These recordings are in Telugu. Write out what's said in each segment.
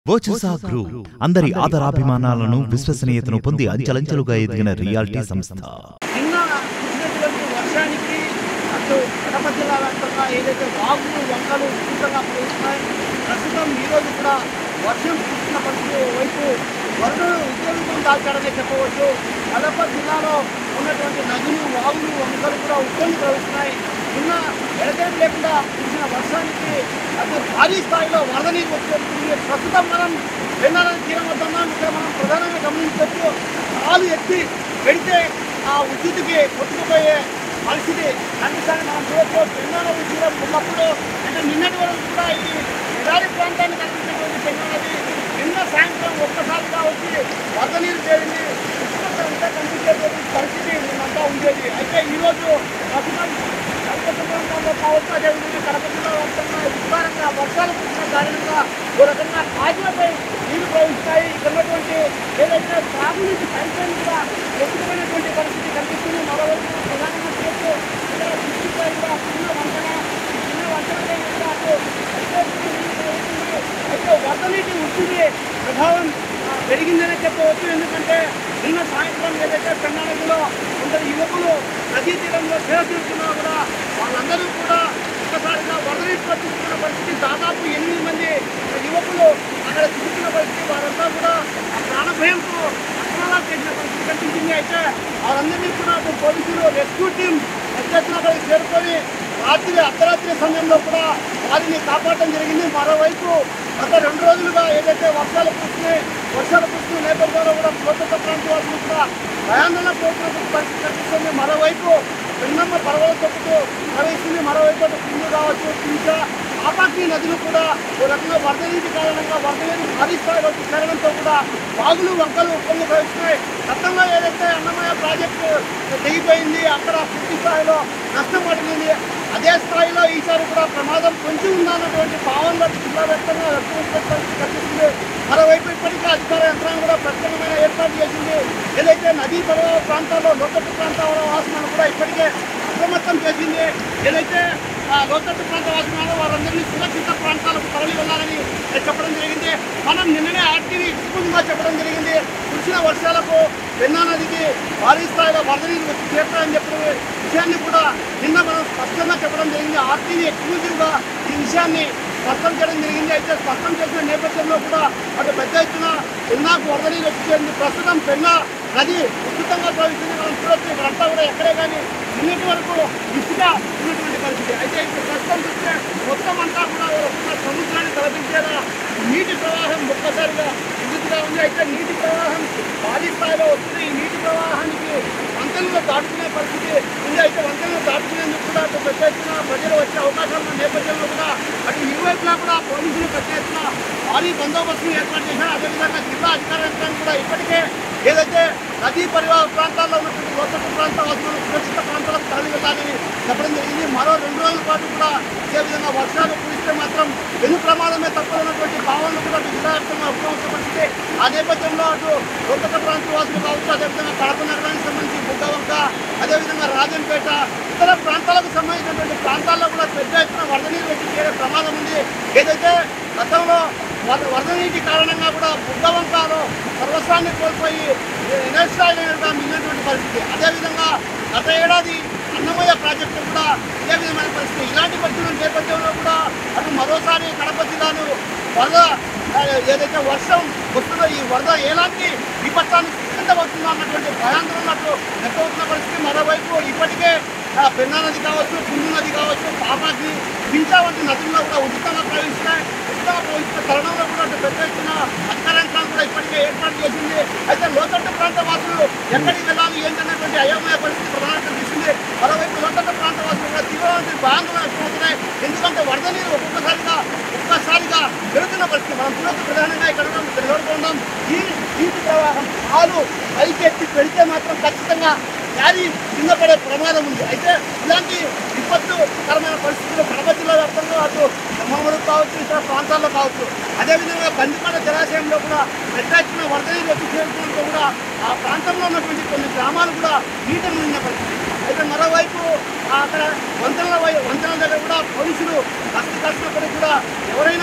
వర్చసా గ్రూప్ అందరి ఆదరాభిమానాలను విశ్వసనీయతను పొంది అంచెలంచెలుగా ఎదిగిన రియాలిటీ సంస్థ నిన్న కురిసినటువంటి వర్షానికి అటు కడప జిల్లా వ్యాప్తంగా ఏదైతే వాగులు వంకలు విస్తృతంగా ప్రవహిస్తున్నాయి ప్రస్తుతం ఈరోజు కూడా వర్షం కురిసిన పరిస్థితి వైపు వరుణుడు ఉద్యోగం దాల్చాడని చెప్పవచ్చు కడప జిల్లాలో ఉన్నటువంటి నదులు వాగులు వంకలు కూడా ఉద్యోగం ప్రవహిస్తున్నాయి నిన్న ఎడతెరిపి లేకుండా కురిసిన వర్షానికి అటు భారీ స్థాయిలో వరద నీరు వచ్చేస్తుంది ప్రస్తుతం మనం వెన్నారం తీరం వద్ద ఉన్నాం ఇక్కడ మనం ప్రధానంగా గమనించవచ్చు కాలు ఎత్తి పెడితే ఆ ఉద్యుత్తుకి కొట్టుకుపోయే పరిస్థితి కనిపిస్తాన్ని మనం చూడవచ్చు పెన్నానది తీరం ఉన్నప్పుడు అంటే నిన్నటి వరకు కూడా ఇది ఎడారి ప్రాంతాన్ని కనిపించినటువంటి పెన్నానది నిన్న సాయంత్రం ఒక్కసారిగా వచ్చి వరద నీరు చేరింది ఉష్ణోగ్రత అంతా కనిపించేటువంటి పరిస్థితి నిన్నంతా ఉండేది అయితే ఈరోజు ప్రస్తుతం కడప ప్రాంతాల్లో కావచ్చు అదేవిధంగా కడప జిల్లా వ్యాప్తంగా విస్తారంగా వర్షాలు కురిసిన కారణంగా ఓ రకంగా కాజులపై నీళ్లు ప్రవహిస్తాయి ఇక్కడ ఉన్నటువంటి ఏదైతే త్రాగునీటి పైపులైన్ కూడా ఎత్తుకుపోయినటువంటి పరిస్థితి కనిపిస్తుంది మరోవైపు ప్రధానంగా చూడొచ్చు ఇక్కడ దృష్టిపై కూడా చిన్న వంతెన ఈ చిన్న వంతెనపై కూడా అటు అత్యవసర నీళ్లు ప్రవహిస్తుంది. అయితే వరద నీటి ఉద్యోగి ప్రభావం ఆ, పెరిగిందనే చెప్పవచ్చు ఎందుకంటే నిన్న సాయంత్రం ఏదైతే కర్ణాటకలో కొందరు యువకులు నదీ తీరంలో సేవ చేస్తున్నా కూడా వాళ్ళందరూ కూడా ఒక్కసారిగా వరద నీటి పట్టుకున్న పరిస్థితి దాదాపు ఎనిమిది మంది యువకులు అక్కడ చిక్కుకున్న పరిస్థితి వారంతా కూడా ఆ ప్రాణ భయంతో అక్రమాలు చేసిన పరిస్థితి కనిపించింది అయితే వాళ్ళందరినీ కూడా అటు పోలీసులు రెస్క్యూ టీం పెద్ద ఎత్తున అక్కడికి చేరుకొని రాత్రి అర్ధరాత్రి సమయంలో కూడా వారిని కాపాడటం జరిగింది మరోవైపు గత రెండు రోజులుగా ఏదైతే వర్షాలు కురుస్తున్నాయి వర్షాలు కురుస్తున్న నేపథ్యంలో కూడా లోతట్ట ప్రాంత వాసులు కూడా ప్రయాణంలో పోతున్నటువంటి పరిస్థితి కనిపిస్తుంది మరోవైపు పెన్నమ్మ పర్వత తొక్కుతూ ప్రవేశించింది మరోవైపు అటు కుండు కావచ్చు పింఛ ఆపాకి నదులు కూడా ఓ రకంగా వరద నీటి కారణంగా వరద నీరు భారీ స్థాయిలో చేరడంతో కూడా వాగులు వంకలు ఉప్పొంగి ప్రవేశిస్తున్నాయి గతంలో ఏదైతే అన్నమయ్య ప్రాజెక్టు తెగిపోయింది అక్కడ పూర్తి స్థాయిలో నష్టం పడింది అదే స్థాయిలో ఈసారి కూడా ప్రమాదం పొంచి ఉందన్నటువంటి భావనలో జిల్లా వ్యాప్తంగా వ్యక్తమైనటువంటి పరిస్థితి కనిపిస్తుంది మరోవైపు ఇప్పటికే అధికార యంత్రాంగం కూడా ప్రత్యేకమైన ఏర్పాటు చేసింది ఏదైతే నదీ పరివాహ ప్రాంతాల్లో లోతట్టు ప్రాంతాల వాసనలు కూడా ఇప్పటికే అప్రమత్తం చేసింది ఏదైతే ఆ లోతట్టు ప్రాంత వాసులు వారందరినీ సురక్షిత ప్రాంతాలకు తరలి వెళ్ళాలని చెప్పడం జరిగింది మనం నిన్ననే ఆర్టీవీ ఎక్స్క్లూజివ్గా చెప్పడం జరిగింది కురిసిన వర్షాలకు పెన్నా నదికి భారీ స్థాయిలో వరద నీరు వచ్చి చేరుతాయని చెప్పిన విషయాన్ని కూడా నిన్న మనం స్పష్టంగా చెప్పడం జరిగింది ఆర్టీవీ ఎక్స్క్లూజివ్గా ఈ విషయాన్ని స్పష్టం చేయడం జరిగింది అయితే స్పష్టం చేసిన నేపథ్యంలో కూడా అటు పెద్ద ఎత్తున పెన్నాకు వరద నీరు వచ్చి చేరింది ప్రస్తుతం పెన్నా నది ఉచితంగా ప్రవహిస్తుంది మనం చూడొచ్చు ఇక్కడంతా కూడా ఎక్కడే కానీ నిన్నటి వరకు ఇసుక ఉన్నటువంటి పరిస్థితి అయితే ఇప్పుడు ప్రస్తుతం చూస్తే మొత్తం అంతా కూడా ఓ రకంగా సముద్రాన్ని తలపించేలా నీటి ప్రవాహం ఒక్కసారిగా విద్యుత్గా ఉంది అయితే నీటి ప్రవాహం భారీ స్థాయిలో వస్తుంది ఈ నీటి ప్రవాహానికి వంతెనలు దాటుకునే పరిస్థితి ఉంది అయితే వంతెనలు దాటుకునేందుకు కూడా అటు పెద్ద ఎత్తున ప్రజలు వచ్చే అవకాశాలు ఉన్న నేపథ్యంలో కూడా అటు ఇరువైపులా కూడా పోలీసులు పెద్ద ఎత్తున భారీ బందోబస్తును ఏర్పాటు చేశారు అదేవిధంగా జిల్లా అధికార యంత్రాంగం కూడా ఇప్పటికే ఏదైతే నదీ పరివాహ ప్రాంతాల్లో ఉన్నటువంటి లోతట్టు ప్రాంత వాసులు సురక్షిత ప్రాంతాలకు తరలి వెళ్ళాలని చెప్పడం జరిగింది మరో రెండు రోజుల పాటు కూడా ఇదే విధంగా వర్షాలు కురిస్తే మాత్రం వెను ప్రమాదమే తప్పదన్నటువంటి భావనలు కూడా అటు జిల్లా వ్యాప్తంగా అప్రమత్త పరిస్థితి ఆ నేపథ్యంలో అటు లోతట్ట ప్రాంత వాసులు కావచ్చు అదేవిధంగా కడప నగరానికి సంబంధించి బుగ్గవంక అదేవిధంగా రాజంపేట ఇతర ప్రాంతాలకు సంబంధించినటువంటి ప్రాంతాల్లో కూడా పెద్ద ఎత్తున వరద నీరు వచ్చి చేరే ప్రమాదం ఉంది ఏదైతే గతంలో వరద వరద నీటి కారణంగా కూడా బుగ్గవంకలో సర్వస్వాన్ని కోల్పోయి ఎనర్సాయిగా మిగిలినటువంటి పరిస్థితి అదేవిధంగా గత ఏడాది అన్నమయ్య ప్రాజెక్టు కూడా ఇదే విధమైన పరిస్థితి ఇలాంటి పరిస్థితుల నేపథ్యంలో కూడా అటు మరోసారి కడప జిల్లాను వరద ఆ, ఏదైతే వర్షం వస్తుందో ఈ వరద ఎలాంటి విపత్తాన్ని సృష్టించబడుతుందో అన్నటువంటి భయాందోళనకు వ్యక్తమవుతున్న పరిస్థితి మరోవైపు ఇప్పటికే ఆ, పెన్నా నది కావచ్చు కుందు నది కావచ్చు పాపాకి పించా వంటి నదుల్లో కూడా ఉచితంగా ప్రవహిస్తున్నాయి ఉచితంగా ప్రవహిస్తున్న తరుణంలో కూడా అటు పెద్ద ఎత్తున అధికార యంత్రాంగం కూడా ఇప్పటికే ఏర్పాటు చేసింది అయితే లోతట్టు ప్రాంత వాసులు ఎక్కడికి వెళ్ళాలి ఏంటన్నటువంటి అయోమయ పరిస్థితి ప్రధానంగా కనిపిస్తుంది మరోవైపు లోతట్టు ప్రాంత వాసులు కూడా తీవ్రమైన భయాందోళన వ్యక్తమవుతున్నాయి ఎందుకంటే వరద నీరు ఒక్కొక్కసారిగా ఒక్కసారిగా పెరుగుతున్న పరిస్థితి మనం చూడొచ్చు ప్రధానంగా ఇక్కడ ఉన్నాం ఇక్కడ నిలబడుతున్నాం ఈ నీటి ప్రవాహం పాలు పైకి ఎత్తి పెడితే మాత్రం ఖచ్చితంగా గాలి కింద పడే ప్రమాదం ఉంది అయితే ఇలాంటి విపత్తుకరమైన పరిస్థితులు కడప జిల్లా వ్యాప్తంగా అటు ఖమ్మం కావచ్చు ఇతర ప్రాంతాల్లో కావచ్చు అదేవిధంగా బందిపడ జలాశయంలో కూడా పెద్ద ఎత్తున వరద నీరు వచ్చి చేరుకోవడంతో కూడా ఆ ప్రాంతంలో ఉన్నటువంటి కొన్ని గ్రామాలు కూడా నీట మునిగిన పరిస్థితి అయితే మరోవైపు ఆ అక్కడ వంతెనల వై వంతెనల దగ్గర కూడా పోలీసులు కష్ట కష్టపడి కూడా ఎవరైనా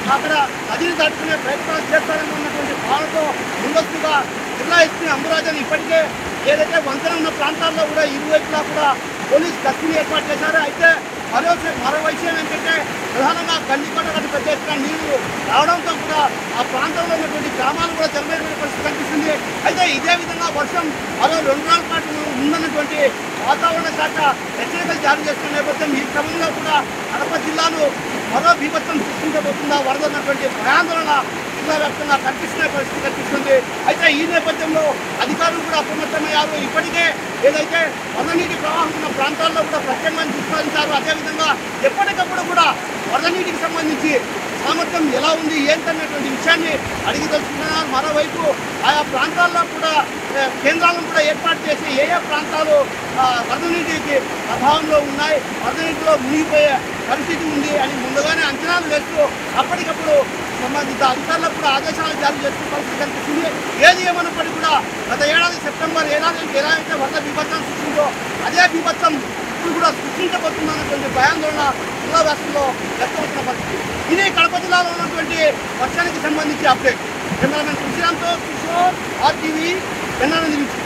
అక్కడ నదిని దాటుకునే ప్రయత్నాలు చేస్తారని ఉన్నటువంటి భావనతో ముందస్తుగా జిల్లా ఎస్పీ అంబురాజన్ ఇప్పటికే ఏదైతే వంతెన ఉన్న ప్రాంతాల్లో కూడా ఇరువైపులా కూడా పోలీస్ గస్తీని ఏర్పాటు చేశారు అయితే మరో మరో విషయం ఏంటంటే ప్రధానంగా గండికోట గది పెద్ద ఎత్తున నీళ్లు రావడంతో కూడా ఆ ప్రాంతంలో ఉన్నటువంటి గ్రామాలు కూడా జలమయమైన పరిస్థితి కనిపిస్తుంది అయితే ఇదే విధంగా వర్షం మరో రెండు రోజుల పాటు ఉందన్నటువంటి వాతావరణ శాఖ హెచ్చరికలు జారీ చేస్తున్న నేపథ్యం ఈ క్రమంలో కూడా కడప జిల్లాను మరో బీభత్సం సృష్టించబోతుందా వరద ఉన్నటువంటి భయాందోళన జిల్లా వ్యాప్తంగా కనిపిస్తున్న పరిస్థితి కనిపిస్తుంది అయితే ఈ నేపథ్యంలో అధికారులు కూడా అప్రమత్తమయ్యారు ఇప్పటికే ఏదైతే వరద నీటి ప్రవాహం ఉన్న ప్రాంతాల్లో కూడా ప్రత్యేకంగా విస్మరించారు అదేవిధంగా ఎప్పటికప్పుడు కూడా వరద నీటికి సంబంధించి సామర్థ్యం ఎలా ఉంది ఏంటనేటువంటి విషయాన్ని అడిగి తెలుసుకున్నారు మరోవైపు ఆయా ప్రాంతాల్లో కూడా ఏ, కేంద్రాలను కూడా ఏర్పాటు చేసి ఏ ఏ ప్రాంతాలు ఆ, వరద నీటికి ప్రభావంలో ఉన్నాయి వరద నీటిలో మునిగిపోయే పరిస్థితి ఉంది అని ముందుగానే అంచనాలు వేస్తూ అప్పటికప్పుడు సంబంధిత అధికారులకు కూడా ఆదేశాలు జారీ చేస్తున్న పరిస్థితి కనిపిస్తుంది ఏది ఏమన్నప్పటికీ కూడా గత ఏడాది సెప్టెంబర్ ఏడాది ఎలా అయితే వరద బీభత్సం సృష్టిందో అదే బీభత్సం ఇప్పుడు కూడా సృష్టించబోతుందన్నటువంటి భయాందోళన జిల్లా వ్యాప్తంలో వ్యక్తమవుతున్న పరిస్థితి ఇది కడప జిల్లాలో ఉన్నటువంటి వర్షానికి సంబంధించి అప్డేట్ కెమెరామెన్ కృష్ణాంతో కిషోర్ ఆర్టీవీ పెన్నానంది నుంచి